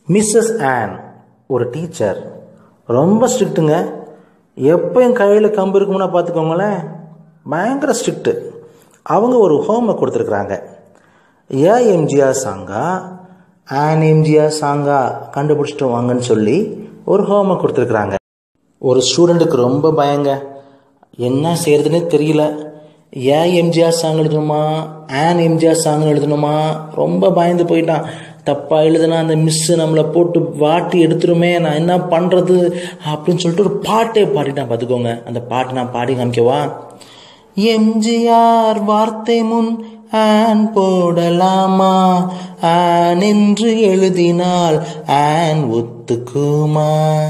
Mrs on ஒரு teacher ரொம்ப ஸ்ட்ரிக்ட்டுங்க எப்பயும் கையில் கம்பு இருக்கும்னா பார்த்துக்கோங்களேன் பயங்கர ஸ்ட்ரிக்ட்டு அவங்க ஒரு ஹோம்ஒர்க் கொடுத்துருக்குறாங்க ஏ எம்ஜிஆர் சாங்கா ஆன் எம்ஜிஆர் சாங்கா கண்டுபிடிச்சிட்டு வாங்கன்னு சொல்லி ஒரு ஹோம்ஒர்க் கொடுத்துருக்குறாங்க ஒரு ஸ்டூடெண்ட்டுக்கு ரொம்ப பயங்க என்ன செய்யறதுன்னே தெரியல ஏ எம்ஜிஆர் சாங் எழுதணுமா ஆன் எம்ஜிஆர் சாங் எழுதணுமா ரொம்ப பயந்து போயிட்டான் தப்பாக எழுதுனா அந்த மிஸ்ஸு நம்மளை போட்டு வாட்டி எடுத்துருமே நான் என்ன பண்ணுறது அப்படின்னு சொல்லிட்டு ஒரு பாட்டே பாடிட்டான் பார்த்துக்கோங்க அந்த பாட்டு நான் பாடி காமிக்கவா எம்ஜிஆர் வார்த்தை முன் ஆன் போடலாமா ஆன் என்று எழுதினால் ஆன் ஒத்துக்குமா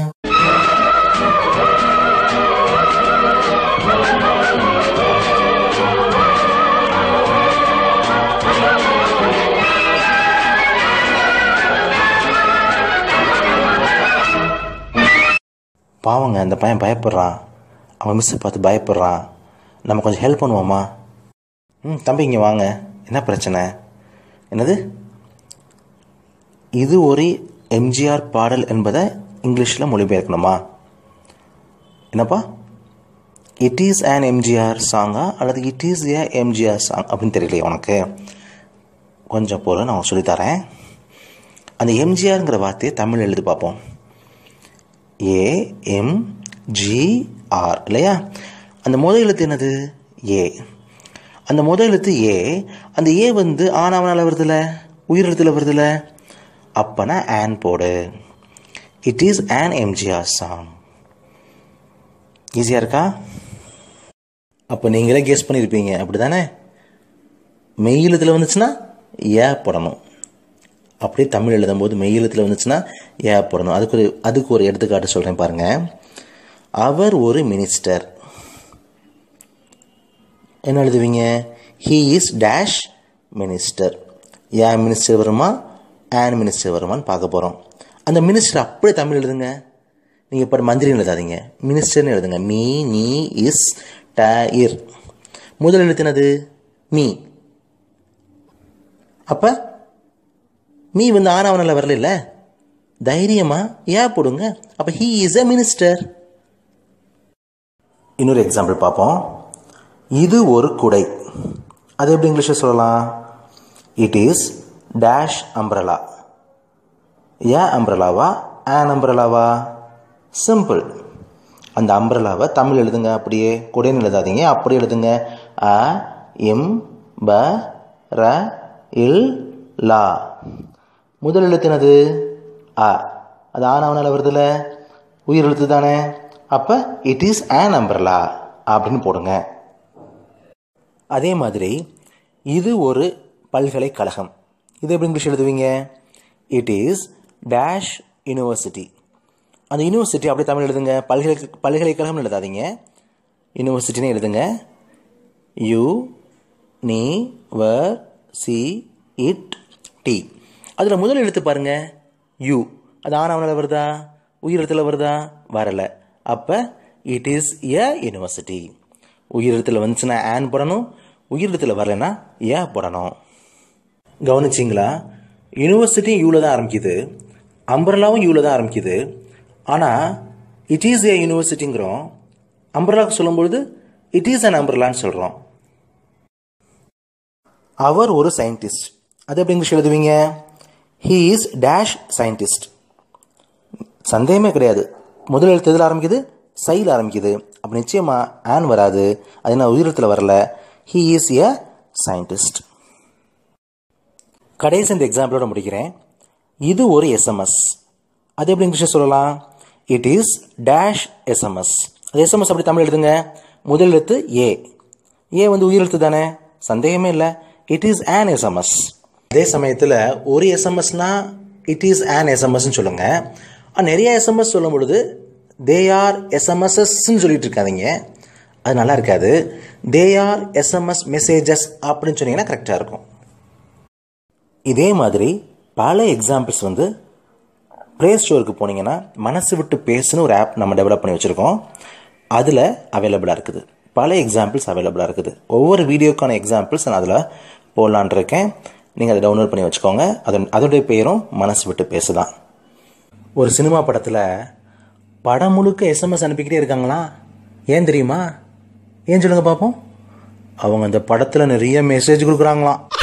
பாவங்க அந்த பையன் பயப்படுறான் அவன் மிஸ்ஸை பார்த்து பயப்படுறான் நம்ம கொஞ்சம் ஹெல்ப் பண்ணுவோமா ம் தம்பி இங்கே வாங்க என்ன பிரச்சனை என்னது இது ஒரு எம்ஜிஆர் பாடல் என்பதை இங்கிலீஷில் மொழிபெயர்க்கணுமா என்னப்பா இட் இஸ் an எம்ஜிஆர் சாங்கா அல்லது it is a MGR song அப்படின்னு தெரியலையே உனக்கு கொஞ்சம் பொருள் நான் சொல்லித்தரேன் அந்த எம்ஜிஆருங்கிற வார்த்தையை தமிழ் எழுதி பார்ப்போம் ஏ எம் ஜி ஆர் இல்லையா அந்த முதல் எழுத்து என்னது ஏ அந்த முதல் எழுத்து ஏ அந்த ஏ வந்து ஆனாவனால வருதுல உயிரெழுத்தில் வருதுல அப்பனா ஆன் போடு it is an MGR song ஈஸியாக இருக்கா அப்போ நீங்களே கெஸ் பண்ணியிருப்பீங்க அப்படி தானே மெய்யெழுத்தில் வந்துச்சுன்னா ஏ போடணும் அப்படியே தமிழ் எழுதும்போது மெய்யெழுத்தில் வந்துச்சுன்னா ஏ போடணும் அதுக்கு ஒரு அதுக்கு ஒரு எடுத்துக்காட்டு சொல்கிறேன் பாருங்கள் அவர் ஒரு மினிஸ்டர் என்ன எழுதுவீங்க he is dash minister a minister வருமா ஆன் மினிஸ்டர் வருமான்னு பார்க்க போகிறோம் அந்த மினிஸ்டர் அப்படியே தமிழ் எழுதுங்க நீங்கள் இப்போ மந்திரின்னு எழுதாதீங்க மினிஸ்டர்னு எழுதுங்க மீ நீ இஸ் ட இர் முதல் எழுத்துனது மீ அப்போ மீ வந்து ஆனவனில் வரல இல்லை தைரியமா ஏன் போடுங்க அப்போ ஹீ இஸ் அ மினிஸ்டர் இன்னொரு எக்ஸாம்பிள் பார்ப்போம் இது ஒரு குடை அது எப்படி இங்கிலீஷில் சொல்லலாம் இட் இஸ் டேஷ் அம்ப்ரலா ஏன் அம்ப்ரலாவா ஆன் அம்ப்ரலாவா சிம்பிள் அந்த அம்ப்ரலாவை தமிழ் எழுதுங்க அப்படியே குடைன்னு எழுதாதீங்க அப்படியே எழுதுங்க அ எம் ப ர இல் லா முதல் எழுத்து என்னது அ அது ஆனவனால வருதுல உயிர் எழுத்து தானே அப்போ இட் இஸ் ஆன் அம்ப்ரலா அப்படின்னு போடுங்க அதே மாதிரி இது ஒரு பல்கலைக்கழகம் இது எப்படி இங்கிலீஷ் எழுதுவீங்க இட் இஸ் டேஷ் யூனிவர்சிட்டி அந்த யூனிவர்சிட்டி அப்படியே தமிழ் எழுதுங்க பல்கலை பல்கலைக்கழகம்னு எழுதாதீங்க யூனிவர்சிட்டின்னு எழுதுங்க யூ நீ வ சி இட் டி அதில் முதல் எழுத்து பாருங்க யூ அது ஆனவனில் வருதா உயிரெழுத்தில் வருதா வரலை அப்போ இட் இஸ் எ யூனிவர்சிட்டி உயிரெழுத்தில் வந்துச்சுன்னா ஆன் போடணும் உயிரெழுத்தில் வரலைன்னா ஏ போடணும் கவனிச்சிங்களா யூனிவர்சிட்டியும் யூவில் தான் ஆரம்பிக்குது அம்பர்லாவும் யூவில் தான் ஆரம்பிக்குது ஆனால் இட் இஸ் ஏ யூனிவர்சிட்டிங்கிறோம் அம்பர்லாவுக்கு சொல்லும்பொழுது இட் இஸ் அன் அம்பர்லான்னு சொல்கிறோம் அவர் ஒரு சயின்டிஸ்ட் அது எப்படி இங்கிலீஷ் எழுதுவீங்க ஹீ இஸ் டேஷ் சயின்டிஸ்ட் சந்தேகமே கிடையாது முதல் எழுத்து எதில் ஆரம்பிக்குது சையில் ஆரம்பிக்குது அப்போ நிச்சயமாக ஆன் வராது அது என்ன உயிரத்தில் வரல ஹீ இஸ் எ சயின்டிஸ்ட் கடைசி இந்த எக்ஸாம்பிளோட முடிக்கிறேன் இது ஒரு எஸ்எம்எஸ் அது எப்படி இங்கிலீஷில் சொல்லலாம் இட் இஸ் டேஷ் எஸ்எம்எஸ் அது எஸ்எம்எஸ் அப்படி தமிழ் எழுதுங்க முதல் எழுத்து ஏ ஏ வந்து உயிரெழுத்து தானே சந்தேகமே இல்லை இட் இஸ் ஆன் எஸ்எம்எஸ் அதே சமயத்தில் ஒரு எஸ்எம்எஸ்னா இட் இஸ் ஆன் எஸ்எம்எஸ்ன்னு சொல்லுங்க ஆனால் நிறைய எஸ்எம்எஸ் சொல்லும் பொழுது தே ஆர் எஸ்எம்எஸ்எஸ்ன்னு சொல்லிட்டு இருக்காதீங்க அது நல்லா இருக்காது தே ஆர் எஸ்எம்எஸ் மெசேஜஸ் அப்படின்னு சொன்னீங்கன்னா கரெக்டாக இருக்கும் இதே மாதிரி பல எக்ஸாம்பிள்ஸ் வந்து ப்ளே ஸ்டோருக்கு போனீங்கன்னா மனசு விட்டு பேசுன்னு ஒரு ஆப் நம்ம டெவலப் பண்ணி வச்சுருக்கோம் அதில் அவைலபிளாக இருக்குது பல எக்ஸாம்பிள்ஸ் அவைலபிளாக இருக்குது ஒவ்வொரு வீடியோக்கான எக்ஸாம்பிள்ஸ் நான் அதில் போடலான் இருக்கேன் நீங்கள் அதை டவுன்லோட் பண்ணி வச்சுக்கோங்க அதன் அதோடைய பெயரும் மனசு விட்டு பேசுதான் ஒரு சினிமா படத்தில் படம் முழுக்க எஸ்எம்எஸ் அனுப்பிக்கிட்டே இருக்காங்களா ஏன் தெரியுமா ஏன் சொல்லுங்க பார்ப்போம் அவங்க அந்த படத்தில் நிறைய மெசேஜ் கொடுக்குறாங்களாம்